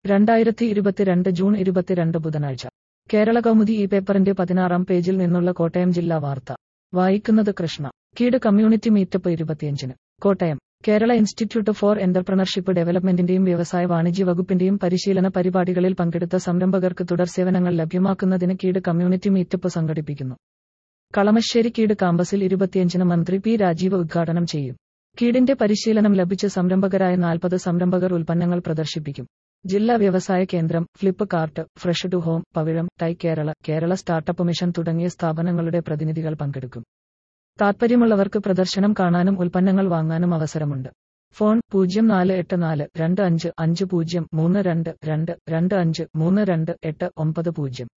രണ്ടായിരത്തി ഇരുപത്തിരണ്ട് ജൂൺ ഇരുപത്തിരണ്ട് ബുധനാഴ്ച കേരള കൗമുദി ഈ പേപ്പറിന്റെ പതിനാറാം പേജിൽ നിന്നുള്ള കോട്ടയം ജില്ലാ വാർത്ത വായിക്കുന്നത് കൃഷ്ണ കീട് കമ്മ്യൂണിറ്റി മീറ്റപ്പ് ഇരുപത്തിയഞ്ചിന് Kottayam Kerala institute for entrepreneurship ഡെവലപ്മെന്റിന്റെയും വ്യവസായ വാണിജ്യ വകുപ്പിന്റെയും പരിശീലന പരിപാടികളിൽ പങ്കെടുത്ത സംരംഭകർക്ക് തുടർ സേവനങ്ങൾ ലഭ്യമാക്കുന്നതിന് കീട് കമ്മ്യൂണിറ്റി മീറ്റപ്പ് സംഘടിപ്പിക്കുന്നു കളമശ്ശേരി കീട് കാമ്പസിൽ ഇരുപത്തിയഞ്ചിന് മന്ത്രി പി രാജീവ് ഉദ്ഘാടനം ചെയ്യും കീടിന്റെ പരിശീലനം ലഭിച്ച സംരംഭകരായ നാൽപ്പത് സംരംഭകർ ഉൽപ്പന്നങ്ങൾ പ്രദർശിപ്പിക്കും ജില്ലാ വ്യവസായ കേന്ദ്രം Flipkart fresh to home Pavizham TiE Kerala Kerala startup mission തുടങ്ങിയ സ്ഥാപനങ്ങളുടെ പ്രതിനിധികൾ പങ്കെടുക്കും താൽപ്പര്യമുള്ളവർക്ക് പ്രദർശനം കാണാനും ഉൽപ്പന്നങ്ങൾ വാങ്ങാനും അവസരമുണ്ട് ഫോൺ പൂജ്യം നാല് എട്ട് നാല് രണ്ട് അഞ്ച് അഞ്ച് പൂജ്യം മൂന്ന് രണ്ട് രണ്ട് രണ്ട് അഞ്ച് മൂന്ന് രണ്ട് എട്ട് ഒമ്പത് പൂജ്യം